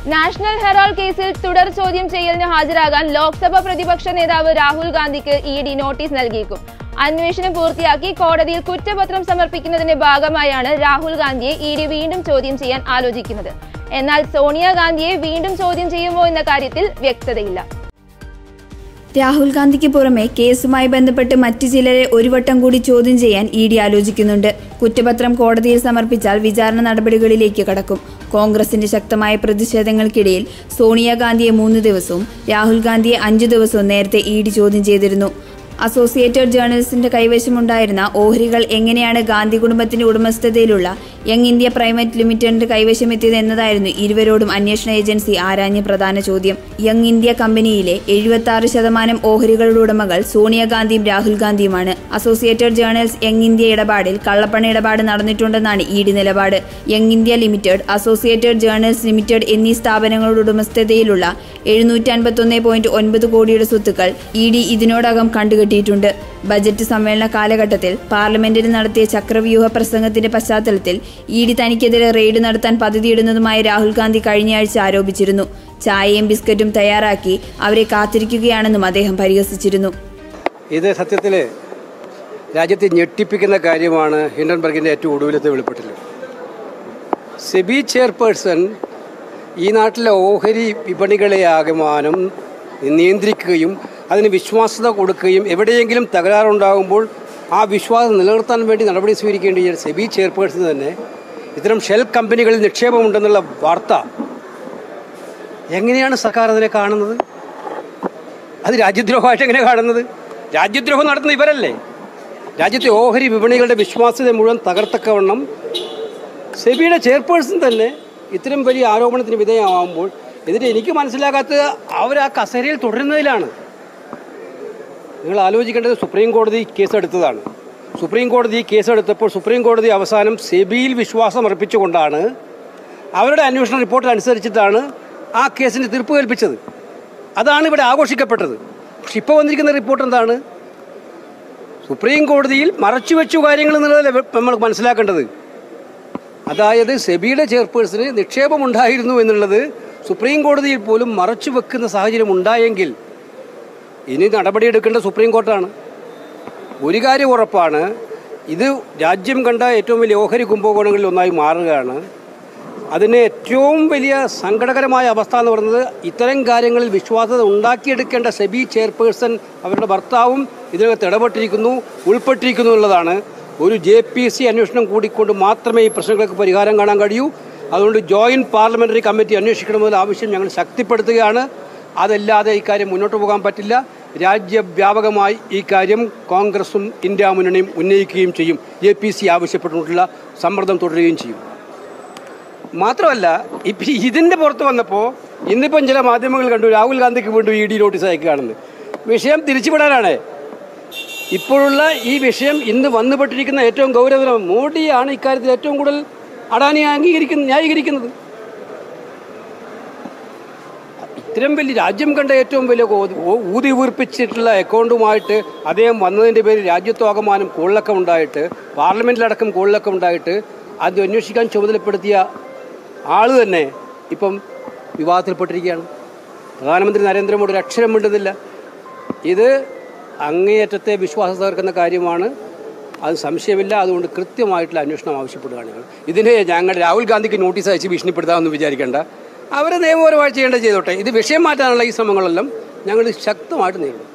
national Herald കേസിൽ തുടർ ചോദ്യം ചെയ്യലിന് ഹാജരാകാൻ ലോക്സഭ പ്രതിപക്ഷ നേതാവ് രാഹുൽ ഗാന്ധിക്ക് ഇ ഡി നോട്ടീസ് നൽകിയേക്കും അന്വേഷണം പൂർത്തിയാക്കി കോടതിയിൽ കുറ്റപത്രം സമർപ്പിക്കുന്നതിന്റെ ഭാഗമായാണ് രാഹുൽ ഗാന്ധിയെ ഇ ഡി വീണ്ടും ചോദ്യം ചെയ്യാൻ ആലോചിക്കുന്നത് എന്നാൽ സോണിയാഗാന്ധിയെ വീണ്ടും ചോദ്യം ചെയ്യുമോ എന്ന കാര്യത്തിൽ വ്യക്തതയില്ല രാഹുൽ ഗാന്ധിക്ക് പുറമെ കേസുമായി ബന്ധപ്പെട്ട് മറ്റു ചിലരെ ഒരു വട്ടം കൂടി ചോദ്യം ചെയ്യാൻ ഇ ഡി ആലോചിക്കുന്നുണ്ട് കുറ്റപത്രം കോടതിയിൽ സമർപ്പിച്ചാൽ വിചാരണ നടപടികളിലേക്ക് കടക്കും കോൺഗ്രസിന്റെ ശക്തമായ പ്രതിഷേധങ്ങൾക്കിടയിൽ സോണിയാഗാന്ധിയെ മൂന്ന് ദിവസവും രാഹുൽ ഗാന്ധിയെ അഞ്ചു ദിവസവും നേരത്തെ ഇ ഡി ചോദ്യം ചെയ്തിരുന്നു അസോസിയേറ്റഡ് ജേർണലിസ്റ്റിന്റെ കൈവശമുണ്ടായിരുന്ന ഓഹരികൾ എങ്ങനെയാണ് ഗാന്ധി കുടുംബത്തിന്റെ ഉടമസ്ഥതയിലുള്ള യങ് ഇന്ത്യ പ്രൈവറ്റ് ലിമിറ്റഡിന്റെ കൈവശമെത്തിയത് എന്നതായിരുന്നു ഇരുവരോടും അന്വേഷണ ഏജൻസി ആരാഞ്ഞ പ്രധാന ചോദ്യം യങ് ഇന്ത്യ കമ്പനിയിലെ എഴുപത്തി ആറ് ശതമാനം ഓഹരികളുടെ ഉടമകൾ സോണിയാഗാന്ധിയും രാഹുൽ ഗാന്ധിയുമാണ് അസോസിയേറ്റഡ് ജേർണൽസ് യങ് ഇന്ത്യ ഇടപാടിൽ കള്ളപ്പണ ഇടപാട് നടന്നിട്ടുണ്ടെന്നാണ് ഇ ഡി നിലപാട് young India limited associated journals limited എന്നീ സ്ഥാപനങ്ങളുടെ ഉടമസ്ഥതയിലുള്ള എഴുന്നൂറ്റി അൻപത്തൊന്ന് പോയിന്റ് ഒൻപത് കോടിയുടെ സ്വത്തുക്കൾ ഇ ഡി ഇതിനോടകം കണ്ടുകെട്ടിയിട്ടുണ്ട് ബജറ്റ് സമ്മേളന കാലഘട്ടത്തിൽ പാർലമെന്റിൽ നടത്തിയ ചക്രവ്യൂഹ പ്രസംഗത്തിന്റെ പശ്ചാത്തലത്തിൽ ഇ ഡി തനിക്കെതിരെ റെയ്ഡ് നടത്താൻ പദ്ധതിയിടുന്നതുമായി രാഹുൽ ഗാന്ധി കഴിഞ്ഞയാഴ്ച ആരോപിച്ചിരുന്നു ചായയും ബിസ്ക്കറ്റും തയ്യാറാക്കി അവരെ കാത്തിരിക്കുകയാണെന്നും അദ്ദേഹം പരിഹസിച്ചിരുന്നു ഇത് സത്യത്തിൽ രാജ്യത്തെ ഞെട്ടിപ്പിക്കുന്ന കാര്യമാണ് ഹിൻഡൻബർഗിൻ്റെ ഏറ്റവും ഒടുവിലത്തെ വെളിപ്പെട്ടില്ല സെബി ചെയർപേഴ്സൺ ഈ നാട്ടിലെ ഓഹരി വിപണികളെ ആകമാനം നിയന്ത്രിക്കുകയും അതിന് വിശ്വാസ്യത കൊടുക്കുകയും എവിടെയെങ്കിലും തകരാറുണ്ടാകുമ്പോൾ ആ വിശ്വാസം നിലനിർത്താൻ വേണ്ടി നടപടി സ്വീകരിക്കേണ്ട ഈ സെബി ചെയർപേഴ്സൺ തന്നെ ഇത്തരം ഷെൽ കമ്പനികളിൽ നിക്ഷേപമുണ്ടെന്നുള്ള വാർത്ത എങ്ങനെയാണ് സർക്കാർ അതിനെ കാണുന്നത് അത് രാജ്യദ്രോഹമായിട്ട് എങ്ങനെ കാണുന്നത് രാജ്യദ്രോഹം നടത്തുന്ന ഇവരല്ലേ രാജ്യത്തെ ഓഹരി വിപണികളുടെ വിശ്വാസ്യത മുഴുവൻ തകർത്തക്കവണ്ണം സെബിയുടെ ചെയർപേഴ്സൺ തന്നെ ഇത്തരം വലിയ ആരോപണത്തിന് വിധേയമാകുമ്പോൾ ഇതിന് എനിക്ക് മനസ്സിലാകാത്തത് അവർ ആ കസേരയിൽ തുടരുന്നതിലാണ് നിങ്ങൾ ആലോചിക്കേണ്ടത് സുപ്രീം കോടതി കേസെടുത്തതാണ് സുപ്രീം കോടതി കേസെടുത്തപ്പോൾ സുപ്രീം കോടതി അവസാനം സെബിയിൽ വിശ്വാസം അർപ്പിച്ചുകൊണ്ടാണ് അവരുടെ അന്വേഷണ റിപ്പോർട്ട് അനുസരിച്ചിട്ടാണ് ആ കേസിന് തീർപ്പ് കൽപ്പിച്ചത് അതാണ് ഇവിടെ ആഘോഷിക്കപ്പെട്ടത് പക്ഷെ ഇപ്പോൾ വന്നിരിക്കുന്ന റിപ്പോർട്ട് എന്താണ് സുപ്രീം കോടതിയിൽ മറച്ചുവെച്ചു കാര്യങ്ങൾ എന്നുള്ളത് നമ്മൾ മനസ്സിലാക്കേണ്ടത് അതായത് സെബിയുടെ ചെയർപേഴ്സന് നിക്ഷേപമുണ്ടായിരുന്നു എന്നുള്ളത് സുപ്രീം കോടതിയിൽ പോലും മറച്ചു വെക്കുന്ന സാഹചര്യം ഉണ്ടായെങ്കിൽ ഇനി നടപടിയെടുക്കേണ്ട സുപ്രീം കോർട്ടാണ് ഒരു കാര്യം ഉറപ്പാണ് ഇത് രാജ്യം കണ്ട ഏറ്റവും വലിയ ഓഹരി കുംഭകോണങ്ങളിൽ ഒന്നായി മാറുകയാണ് അതിന് ഏറ്റവും വലിയ സങ്കടകരമായ അവസ്ഥ എന്ന് പറയുന്നത് ഇത്തരം കാര്യങ്ങളിൽ വിശ്വാസത ഉണ്ടാക്കിയെടുക്കേണ്ട സെബി ചെയർപേഴ്സൺ അവരുടെ ഭർത്താവും ഇതിനകത്ത് ഇടപെട്ടിരിക്കുന്നു ഉൾപ്പെട്ടിരിക്കുന്നു എന്നുള്ളതാണ് ഒരു ജെ പി സി അന്വേഷണം കൂടിക്കൊണ്ട് മാത്രമേ ഈ പ്രശ്നങ്ങൾക്ക് പരിഹാരം കാണാൻ കഴിയൂ അതുകൊണ്ട് ജോയിൻറ്റ് പാർലമെൻ്ററി കമ്മിറ്റി അന്വേഷിക്കണമെന്നുള്ള ആവശ്യം ഞങ്ങൾ ശക്തിപ്പെടുത്തുകയാണ് അതല്ലാതെ ഇക്കാര്യം മുന്നോട്ട് പോകാൻ പറ്റില്ല രാജ്യവ്യാപകമായി ഈ കാര്യം കോൺഗ്രസും ഇന്ത്യ മുന്നണിയും ഉന്നയിക്കുകയും ചെയ്യും എ പി സി ആവശ്യപ്പെട്ടുകൊണ്ടുള്ള സമ്മർദ്ദം തുടരുകയും ചെയ്യും മാത്രമല്ല ഇപ്പം ഇതിൻ്റെ പുറത്ത് വന്നപ്പോൾ ഇന്നിപ്പം ചില മാധ്യമങ്ങൾ കണ്ടു രാഹുൽ ഗാന്ധിക്ക് വീണ്ടും ഇ ഡി നോട്ടീസ് അയക്കുകയാണെന്ന് വിഷയം തിരിച്ചുവിടാനാണ് ഇപ്പോഴുള്ള ഈ വിഷയം ഇന്ന് വന്നുപെട്ടിരിക്കുന്ന ഏറ്റവും ഗൗരവതരം മോഡിയാണ് ഇക്കാര്യത്തിൽ ഏറ്റവും കൂടുതൽ അഡാനി അംഗീകരിക്കുന്ന ന്യായീകരിക്കുന്നത് ഇത്രയും വലിയ രാജ്യം കണ്ട ഏറ്റവും വലിയ കോ- ഓ- ഊതി വീർപ്പിച്ചിട്ടുള്ള അക്കൗണ്ടുമായിട്ട് അദ്ദേഹം വന്നതിൻ്റെ പേരിൽ രാജ്യത്വാകമാനം കോളിളക്കം ഉണ്ടായിട്ട് പാർലമെൻറ്റിലടക്കം കോളിളക്കം ഉണ്ടായിട്ട് അത് അന്വേഷിക്കാൻ ചുമതലപ്പെടുത്തിയ ആൾ തന്നെ ഇപ്പം വിവാദത്തിൽപ്പെട്ടിരിക്കുകയാണ് പ്രധാനമന്ത്രി നരേന്ദ്രമോദി ഒരു അക്ഷരം മിണ്ടുന്നില്ല ഇത് അങ്ങേയറ്റത്തെ വിശ്വാസം തകർക്കുന്ന കാര്യമാണ് അത് സംശയമില്ല അതുകൊണ്ട് കൃത്യമായിട്ടുള്ള അന്വേഷണം ആവശ്യപ്പെടുകയാണ് ഞങ്ങൾ ഇതിന് ഞങ്ങൾ രാഹുൽ ഗാന്ധിക്ക് നോട്ടീസ് അയച്ച് ഭീഷണിപ്പെടുത്താമെന്ന് വിചാരിക്കേണ്ട അവർ നിയമപരമായി ചെയ്യേണ്ടത് ചെയ്തോട്ടെ ഇത് വിഷയം മാറ്റാനുള്ള ഈ ശ്രമങ്ങളെല്ലാം ഞങ്ങൾ ശക്തമായിട്ട് നേരിടും